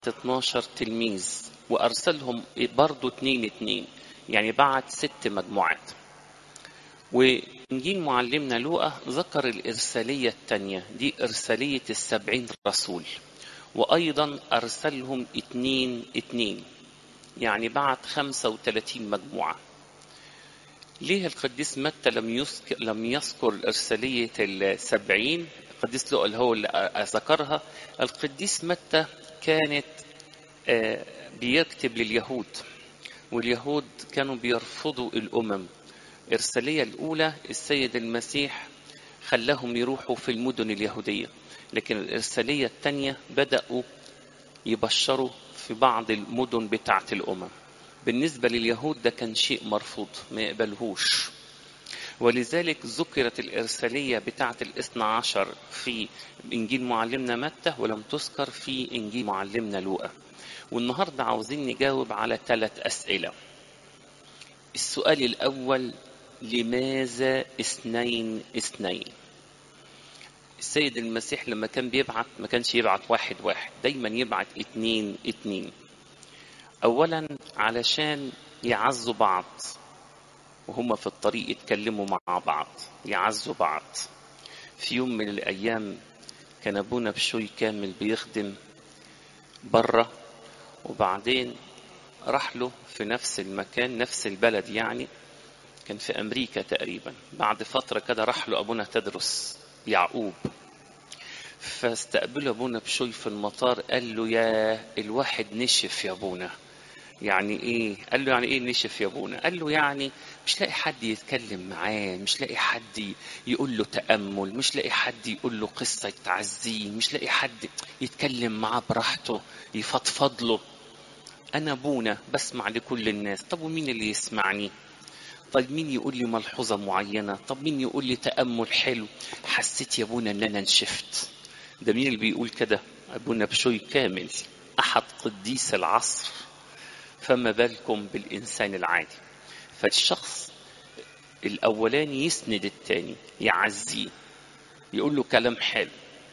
12 تلميذ وأرسلهم برضو اتنين اتنين يعني بعت ست مجموعات وإنجيل معلمنا لوقا ذكر الإرسالية الثانية دي إرسالية السبعين رسول وأيضا أرسلهم اتنين اتنين يعني بعت خمسة وثلاثين مجموعة ليه القديس متى لم يذكر لم يذكر إرسالية السبعين القديس لوقا اللي هو اللي ذكرها القديس متى كانت بيكتب لليهود واليهود كانوا بيرفضوا الأمم الإرسالية الأولى السيد المسيح خلاهم يروحوا في المدن اليهودية لكن الإرسالية الثانية بدأوا يبشروا في بعض المدن بتاعة الأمم بالنسبة لليهود ده كان شيء مرفوض ما يقبلهوش ولذلك ذكرت الإرسالية بتاعة الاثنى عشر في إنجيل معلمنا متى ولم تذكر في إنجيل معلمنا لوقا والنهاردة عاوزين نجاوب على ثلاث أسئلة السؤال الأول لماذا اثنين اثنين السيد المسيح لما كان بيبعت ما كانش يبعت واحد واحد دايما يبعت اتنين اتنين أولا علشان يعزوا بعض وهم في الطريق يتكلموا مع بعض يعزوا بعض في يوم من الأيام كان أبونا بشوي كامل بيخدم بره وبعدين راح له في نفس المكان نفس البلد يعني كان في أمريكا تقريبا بعد فترة كده راح له أبونا تدرس يعقوب فاستقبله أبونا بشوي في المطار قال له يا الواحد نشف يا أبونا يعني ايه قال له يعني ايه نشف يا ابونا قال له يعني مش لاقي حد يتكلم معاه مش لاقي حد يقول له تامل مش لاقي حد يقول له قصه تعزيه مش لاقي حد يتكلم معاه براحته يفضفض له انا ابونا بسمع لكل الناس طب ومين اللي يسمعني طيب مين يقول لي ملحوظه معينه طب مين يقول لي تامل حلو حسيت يا ابونا ان انا نشفت ده مين اللي بيقول كده ابونا بشوي كامل احد قديس العصر فما بالكم بالإنسان العادي فالشخص الأولاني يسند التاني يعزيه يقول له كلام حلو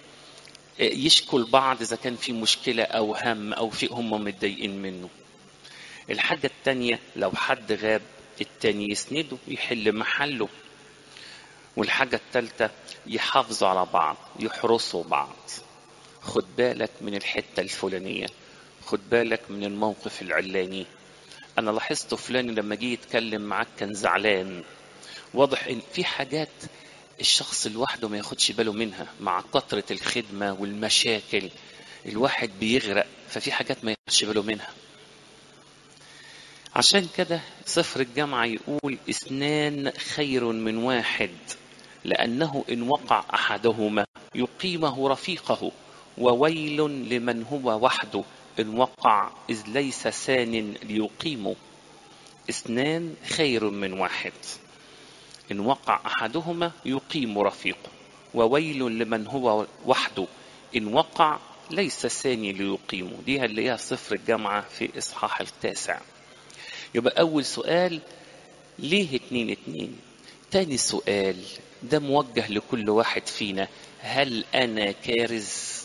يشكوا لبعض إذا كان في مشكلة أو هم أو شيء هم متضايقين منه الحاجة التانية لو حد غاب التاني يسنده يحل محله والحاجة التالتة يحافظوا على بعض يحرسوا بعض خد بالك من الحتة الفلانية خد بالك من الموقف العلاني انا لاحظت فلان لما جه يتكلم معاك كان زعلان واضح ان في حاجات الشخص لوحده ما ياخدش باله منها مع كثرة الخدمة والمشاكل الواحد بيغرق ففي حاجات ما ياخدش باله منها عشان كده سفر الجامعة يقول اثنان خير من واحد لأنه إن وقع أحدهما يقيمه رفيقه وويل لمن هو وحده إن وقع إذ ليس ثان ليقيمه اثنان خير من واحد إن وقع أحدهما يقيم رفيقه وويل لمن هو وحده إن وقع ليس ثاني ليقيمه دي هنلاقيها صفر الجامعة في إصحاح التاسع يبقى أول سؤال ليه اتنين اتنين تاني سؤال ده موجه لكل واحد فينا هل أنا كارز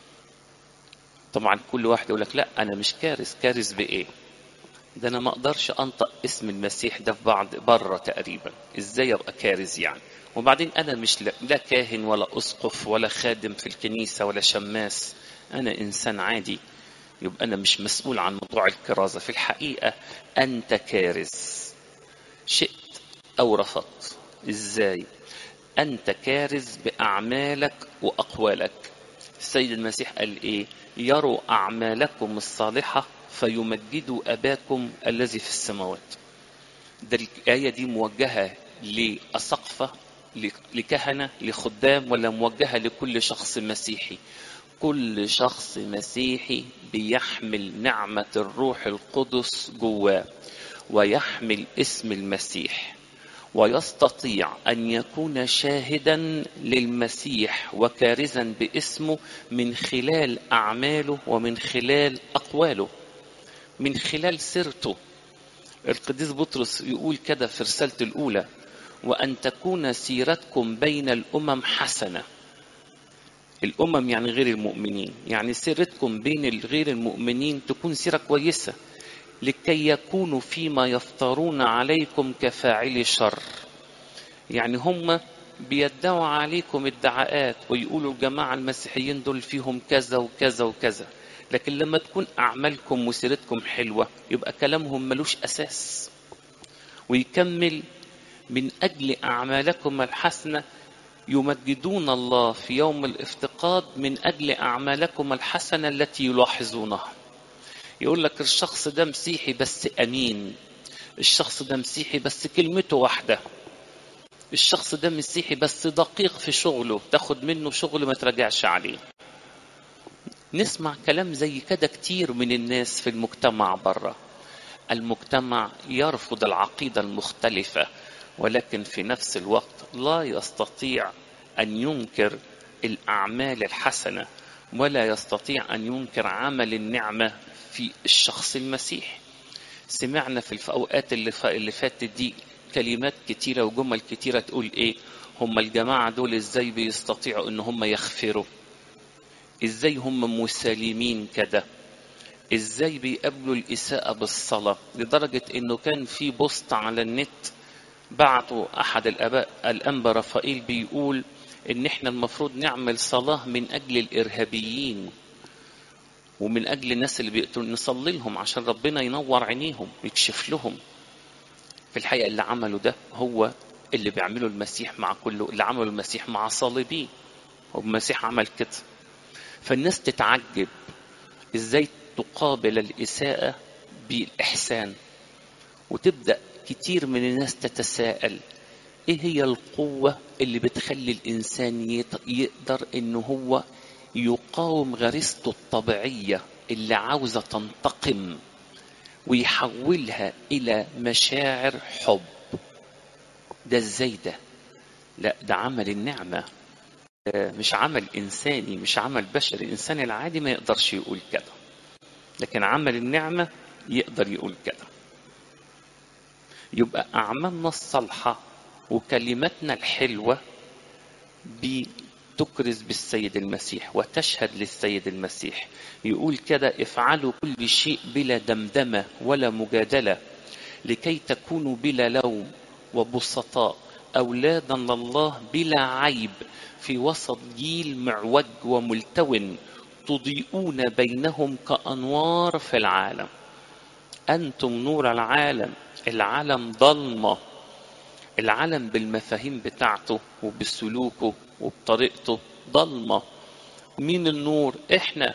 طبعا كل واحد يقول لك لا انا مش كارث كارث بايه ده انا ما اقدرش انطق اسم المسيح ده في بعض بره تقريبا ازاي ابقى كارث يعني وبعدين انا مش لا كاهن ولا اسقف ولا خادم في الكنيسه ولا شماس انا انسان عادي يبقى انا مش مسؤول عن موضوع الكرازه في الحقيقه انت كارث شئت او رفضت ازاي انت كارث باعمالك واقوالك السيد المسيح قال ايه يروا أعمالكم الصالحة فيمجدوا أباكم الذي في السماوات ده الآية دي موجهة لأسقفة لكهنة لخدام ولا موجهة لكل شخص مسيحي كل شخص مسيحي بيحمل نعمة الروح القدس جواه ويحمل اسم المسيح ويستطيع ان يكون شاهدا للمسيح وكارزا باسمه من خلال اعماله ومن خلال اقواله من خلال سيرته القديس بطرس يقول كده في رسالته الاولى وان تكون سيرتكم بين الامم حسنه الأمم يعني غير المؤمنين يعني سيرتكم بين غير المؤمنين تكون سيرة كويسة لكي يكونوا فيما يفترون عليكم كفاعلي شر يعني هم بيدعوا عليكم ادعاءات ويقولوا الجماعة المسيحيين دول فيهم كذا وكذا وكذا لكن لما تكون أعمالكم وسيرتكم حلوة يبقى كلامهم ملوش أساس ويكمل من أجل أعمالكم الحسنة يمجدون الله في يوم الافتقاد من أجل أعمالكم الحسنة التي يلاحظونها يقول لك الشخص ده مسيحي بس أمين الشخص ده مسيحي بس كلمته واحدة الشخص ده مسيحي بس دقيق في شغله تاخد منه شغل ما تراجعش عليه نسمع كلام زي كده كتير من الناس في المجتمع بره المجتمع يرفض العقيدة المختلفة ولكن في نفس الوقت لا يستطيع أن ينكر الأعمال الحسنة ولا يستطيع أن ينكر عمل النعمة في الشخص المسيح سمعنا في الأوقات اللي, اللي فاتت دي كلمات كتيرة وجمل كتيرة تقول إيه هم الجماعة دول إزاي بيستطيعوا إن هم يغفروا إزاي هم مسالمين كده إزاي بيقابلوا الإساءة بالصلاة لدرجة إنه كان في بوست على النت بعتوا أحد الآباء الأنبا رفائيل بيقول إن إحنا المفروض نعمل صلاة من أجل الإرهابيين ومن أجل الناس اللي بيقتلوا نصلي لهم عشان ربنا ينور عينيهم يكشف لهم في الحقيقة اللي عمله ده هو اللي بيعمله المسيح مع كله اللي عمله المسيح مع صليبيه هو المسيح عمل كده فالناس تتعجب ازاي تقابل الإساءة بالإحسان وتبدأ كتير من الناس تتساءل ايه هي القوة اللي بتخلي الإنسان يقدر إن هو يقاوم غريزته الطبيعية اللي عاوزة تنتقم ويحولها إلى مشاعر حب ده ازاي ده لا ده عمل النعمة مش عمل إنساني مش عمل بشري الإنسان العادي ما يقدرش يقول كده لكن عمل النعمة يقدر يقول كده يبقى أعمالنا الصالحة وكلماتنا الحلوة بتكرز بالسيد المسيح وتشهد للسيد المسيح يقول كده افعلوا كل شيء بلا دمدمة ولا مجادلة لكي تكونوا بلا لوم وبسطاء أولادا لله بلا عيب في وسط جيل معوج وملتون تضيئون بينهم كأنوار في العالم أنتم نور العالم العالم ضلمة العالم بالمفاهيم بتاعته وبسلوكه وبطريقته ضلمة مين النور احنا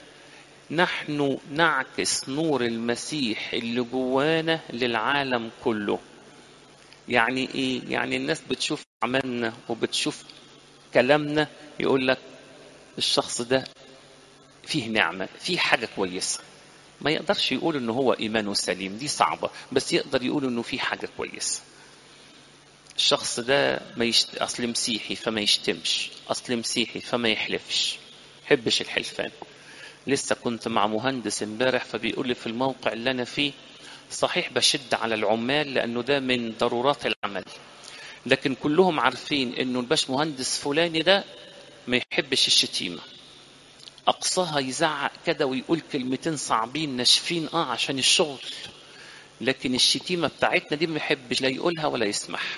نحن نعكس نور المسيح اللي جوانا للعالم كله يعني ايه يعني الناس بتشوف عملنا وبتشوف كلامنا يقول لك الشخص ده فيه نعمة فيه حاجة كويسة ما يقدرش يقول انه هو ايمانه سليم دي صعبة بس يقدر يقول انه في حاجة كويسة الشخص ده ما يشت... اصل مسيحي فما يشتمش اصل مسيحي فما يحلفش حبش الحلفان لسه كنت مع مهندس امبارح فبيقول لي في الموقع اللي انا فيه صحيح بشد على العمال لانه ده من ضرورات العمل لكن كلهم عارفين انه الباش مهندس فلاني ده ما يحبش الشتيمه اقصاها يزعق كده ويقول كلمتين صعبين ناشفين اه عشان الشغل لكن الشتيمه بتاعتنا دي ما يحبش لا يقولها ولا يسمعها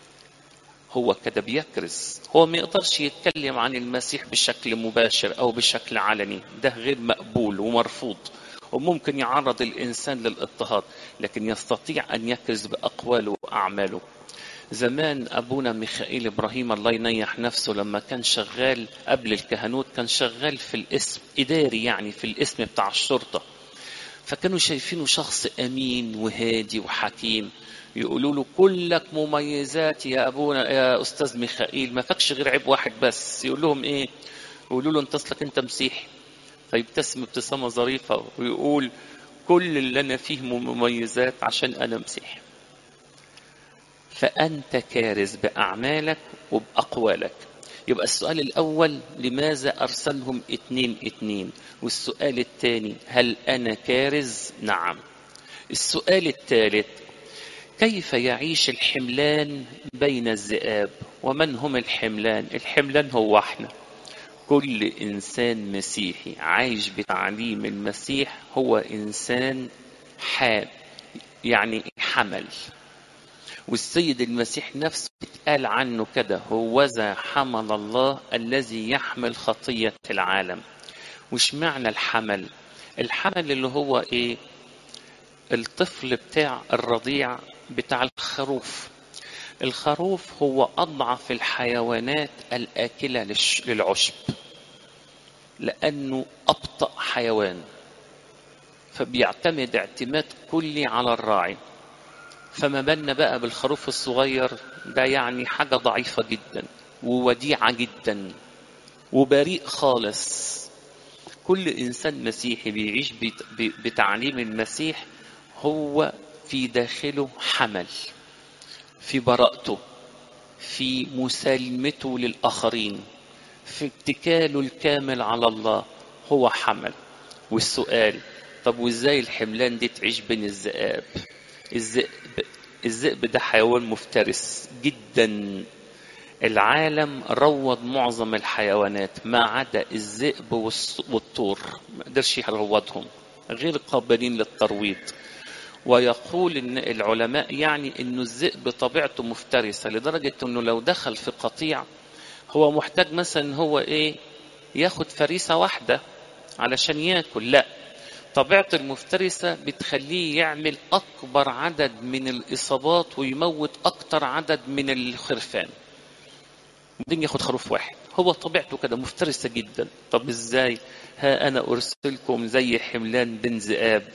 هو كده بيكرز هو ما يقدرش يتكلم عن المسيح بشكل مباشر او بشكل علني ده غير مقبول ومرفوض وممكن يعرض الانسان للاضطهاد لكن يستطيع ان يكرز باقواله واعماله زمان ابونا ميخائيل ابراهيم الله ينيح نفسه لما كان شغال قبل الكهنوت كان شغال في الاسم اداري يعني في الاسم بتاع الشرطه فكانوا شايفينه شخص امين وهادي وحكيم يقولوا له كلك مميزات يا ابونا يا استاذ ميخائيل ما فكش غير عيب واحد بس يقول لهم ايه يقولوا له انت اصلك انت مسيحي فيبتسم ابتسامه ظريفه ويقول كل اللي انا فيه مميزات عشان انا مسيحي فانت كارز باعمالك وباقوالك يبقى السؤال الأول لماذا أرسلهم اتنين اتنين والسؤال الثاني هل أنا كارز نعم السؤال الثالث كيف يعيش الحملان بين الذئاب ومن هم الحملان الحملان هو احنا كل إنسان مسيحي عايش بتعليم المسيح هو إنسان حاب يعني حمل والسيد المسيح نفسه اتقال عنه كده هوذا حمل الله الذي يحمل خطية العالم وش معنى الحمل الحمل اللي هو ايه الطفل بتاع الرضيع بتاع الخروف الخروف هو أضعف الحيوانات الآكلة للعشب لأنه أبطأ حيوان فبيعتمد اعتماد كلي على الراعي فما بالنا بقى بالخروف الصغير ده يعني حاجة ضعيفة جدا ووديعة جدا وبريء خالص كل إنسان مسيحي بيعيش بتعليم المسيح هو في داخله حمل في براءته في مسالمته للآخرين في اتكاله الكامل على الله هو حمل والسؤال طب وازاي الحملان دي تعيش بين الذئاب الذئب الذئب ده حيوان مفترس جدا العالم روض معظم الحيوانات ما عدا الذئب والطور ما قدرش يروضهم غير قابلين للترويض ويقول ان العلماء يعني انه الذئب طبيعته مفترسه لدرجه انه لو دخل في قطيع هو محتاج مثلا هو ايه ياخد فريسه واحده علشان ياكل لا طبيعة المفترسة بتخليه يعمل أكبر عدد من الإصابات ويموت أكتر عدد من الخرفان بعدين ياخد خروف واحد هو طبيعته كده مفترسة جدا طب إزاي ها أنا أرسلكم زي حملان بن ذئاب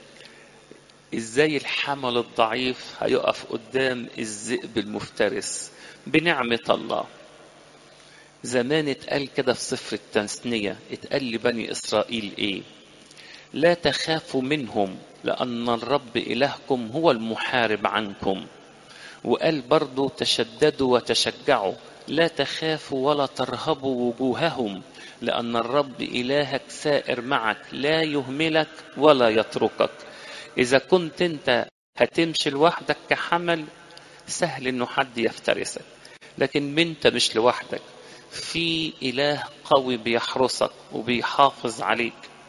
إزاي الحمل الضعيف هيقف قدام الذئب المفترس بنعمة الله زمان اتقال كده في سفر التثنية اتقال لبني إسرائيل إيه لا تخافوا منهم لأن الرب إلهكم هو المحارب عنكم وقال برضو تشددوا وتشجعوا لا تخافوا ولا ترهبوا وجوههم لأن الرب إلهك سائر معك لا يهملك ولا يتركك إذا كنت أنت هتمشي لوحدك كحمل سهل إنه حد يفترسك لكن أنت مش لوحدك في إله قوي بيحرسك وبيحافظ عليك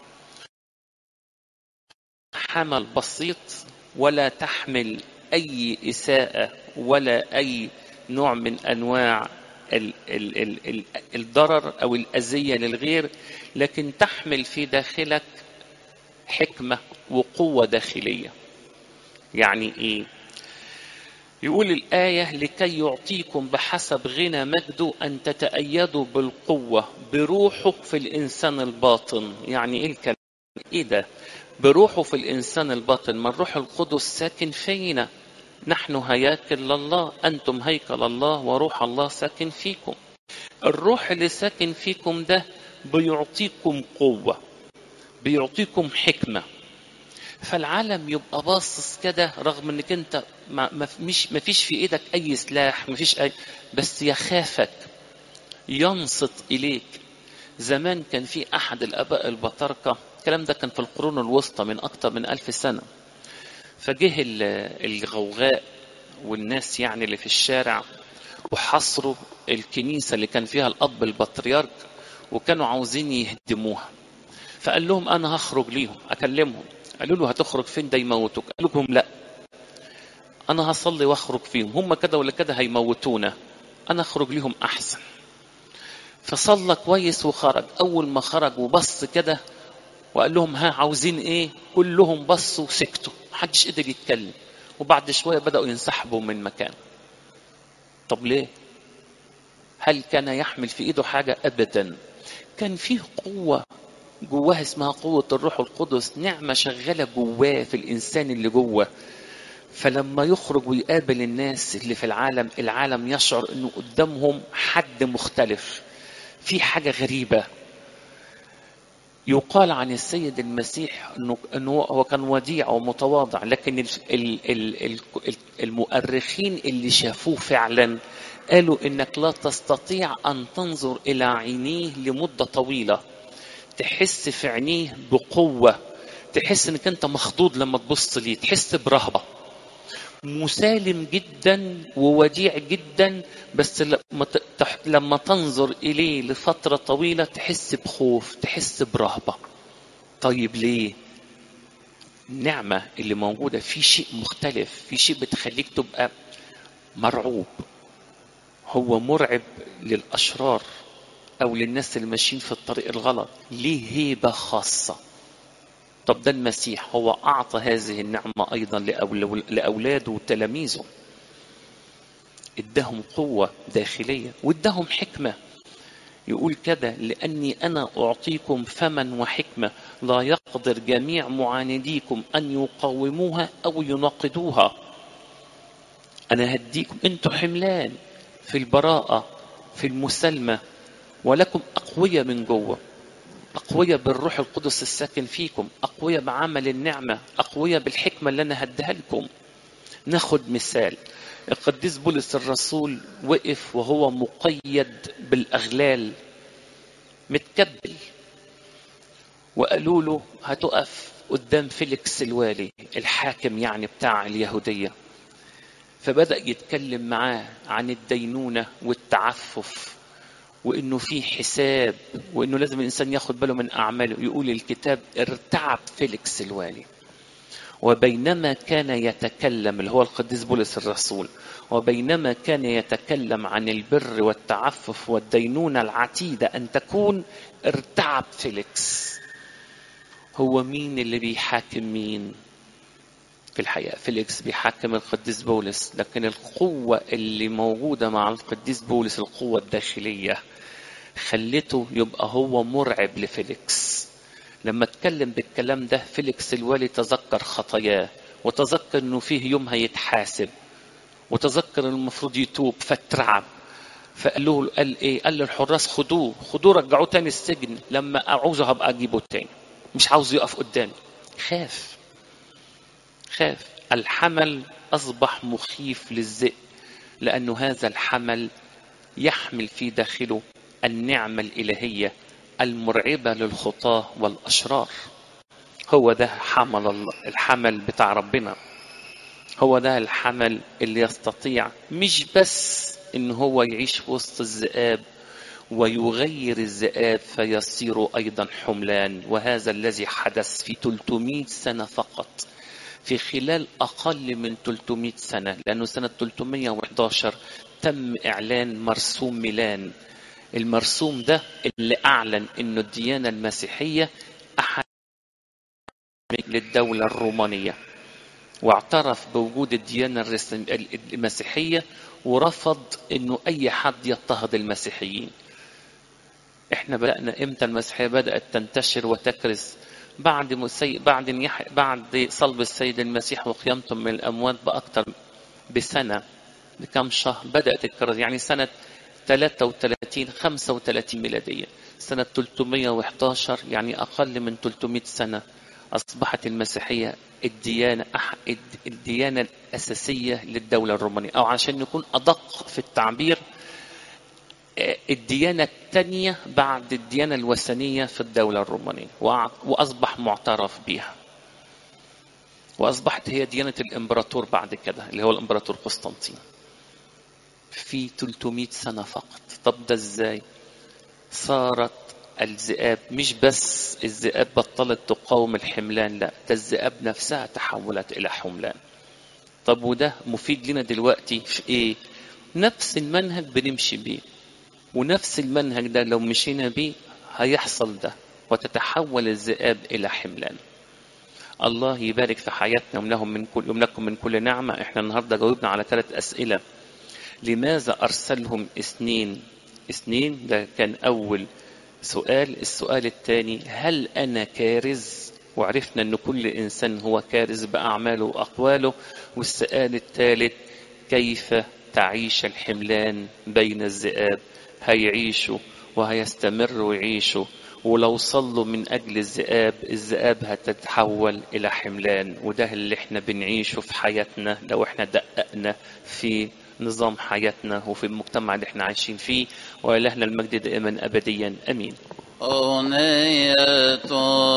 حمل بسيط ولا تحمل أي إساءة ولا أي نوع من أنواع ال ال ال ال الضرر أو الأذية للغير لكن تحمل في داخلك حكمة وقوة داخلية يعني إيه يقول الآية لكي يعطيكم بحسب غنى مجده أن تتأيدوا بالقوة بروحه في الإنسان الباطن يعني إيه الكلام إيه ده بروحه في الإنسان الباطن ما الروح القدس ساكن فينا نحن هياكل لله أنتم هيكل الله وروح الله ساكن فيكم الروح اللي ساكن فيكم ده بيعطيكم قوة بيعطيكم حكمة فالعالم يبقى باصص كده رغم انك انت ما ما مش ما فيش في ايدك اي سلاح ما فيش اي بس يخافك ينصت اليك زمان كان في احد الاباء البطاركه الكلام ده كان في القرون الوسطى من اكتر من ألف سنه فجه الغوغاء والناس يعني اللي في الشارع وحصروا الكنيسه اللي كان فيها الاب البطريرك وكانوا عاوزين يهدموها فقال لهم انا هخرج ليهم اكلمهم قالوا له هتخرج فين ده يموتوك قال لهم لا انا هصلي واخرج فيهم هم كده ولا كده هيموتونا انا اخرج ليهم احسن فصلى كويس وخرج اول ما خرج وبص كده وقال لهم ها عاوزين ايه كلهم بصوا وسكتوا محدش قدر يتكلم وبعد شويه بداوا ينسحبوا من مكان طب ليه هل كان يحمل في ايده حاجه ابدا كان فيه قوه جواه اسمها قوة الروح القدس نعمة شغالة جواه في الإنسان اللي جوه فلما يخرج ويقابل الناس اللي في العالم العالم يشعر انه قدامهم حد مختلف في حاجة غريبة يقال عن السيد المسيح انه انه هو كان وديع ومتواضع لكن ال ال ال المؤرخين اللي شافوه فعلا قالوا انك لا تستطيع ان تنظر الى عينيه لمده طويله تحس في عينيه بقوة تحس انك انت مخضوض لما تبص ليه تحس برهبة مسالم جدا ووديع جدا بس لما ت- تح- لما تنظر إليه لفترة طويلة تحس بخوف تحس برهبة طيب ليه النعمة اللي موجودة في شيء مختلف في شيء بتخليك تبقى مرعوب هو مرعب للأشرار أو للناس اللي ماشيين في الطريق الغلط ليه هيبة خاصة طب ده المسيح هو أعطى هذه النعمة أيضا لأول- لأولاده وتلاميذه اداهم قوة داخلية واداهم حكمة يقول كده لأني أنا أعطيكم فما وحكمة لا يقدر جميع معانديكم أن يقاوموها أو يناقضوها أنا هديكم أنتوا حملان في البراءة في المسالمة ولكم أقوياء من جوه أقوياء بالروح القدس الساكن فيكم أقوياء بعمل النعمة أقوياء بالحكمة اللي أنا هديها لكم ناخد مثال القديس بولس الرسول وقف وهو مقيد بالأغلال متكبل وقالوا له هتقف قدام فيليكس الوالي الحاكم يعني بتاع اليهودية فبدأ يتكلم معاه عن الدينونة والتعفف وانه في حساب وانه لازم الانسان ياخد باله من اعماله يقول الكتاب ارتعب فيليكس الوالي وبينما كان يتكلم اللي هو القديس بولس الرسول وبينما كان يتكلم عن البر والتعفف والدينونة العتيدة أن تكون ارتعب فيليكس هو مين اللي بيحاكم مين في الحقيقة فيليكس بيحاكم القديس بولس لكن القوة اللي موجودة مع القديس بولس القوة الداخلية خلته يبقى هو مرعب لفيليكس لما اتكلم بالكلام ده فيليكس الوالي تذكر خطاياه وتذكر انه فيه يوم هيتحاسب وتذكر انه المفروض يتوب فاترعب فقال له قال ايه قال للحراس خدوه خدوه رجعوه تاني السجن لما اعوزه هبقى اجيبه تاني مش عاوز يقف قدامي خاف خاف الحمل اصبح مخيف للذئب لانه هذا الحمل يحمل في داخله النعمه الالهيه المرعبه للخطاه والاشرار هو ده حمل الله الحمل بتاع ربنا هو ده الحمل اللي يستطيع مش بس ان هو يعيش في وسط الذئاب ويغير الذئاب فيصير ايضا حملان وهذا الذي حدث في 300 سنه فقط في خلال اقل من 300 سنه لانه سنه 311 تم اعلان مرسوم ميلان المرسوم ده اللي اعلن انه الديانه المسيحيه احد للدوله الرومانيه واعترف بوجود الديانه الرسم- المسيحيه ورفض انه اي حد يضطهد المسيحيين احنا بدانا امتى المسيحيه بدات تنتشر وتكرز بعد مسي... بعد يح... بعد صلب السيد المسيح وقيامته من الاموات باكثر بسنه بكم شهر بدات الكرز يعني سنه 33 35 ميلاديه سنه 311 يعني اقل من 300 سنه اصبحت المسيحيه الديانه أح... الد- الديانه الاساسيه للدوله الرومانيه او عشان نكون ادق في التعبير آه، الديانة الثانية بعد الديانة الوثنية في الدولة الرومانية وأع- وأصبح معترف بها وأصبحت هي ديانة الإمبراطور بعد كده اللي هو الإمبراطور قسطنطين في 300 سنة فقط طب ده إزاي صارت الذئاب مش بس الذئاب بطلت تقاوم الحملان لا ده الذئاب نفسها تحولت إلى حملان طب وده مفيد لنا دلوقتي في إيه نفس المنهج بنمشي بيه ونفس المنهج ده لو مشينا بيه هيحصل ده وتتحول الذئاب إلى حملان الله يبارك في حياتنا ومنهم من كل يملككم من كل نعمة احنا النهاردة جاوبنا على ثلاث أسئلة لماذا أرسلهم اثنين اثنين ده كان أول سؤال السؤال الثاني هل أنا كارز وعرفنا أن كل إنسان هو كارز بأعماله وأقواله والسؤال الثالث كيف تعيش الحملان بين الذئاب هيعيشوا وهيستمروا يعيشوا ولو صلوا من أجل الذئاب الذئاب هتتحول إلى حملان وده اللي احنا بنعيشه في حياتنا لو احنا دققنا في نظام حياتنا وفي المجتمع اللي احنا عايشين فيه وإلهنا المجد دائما أبديا أمين أغنية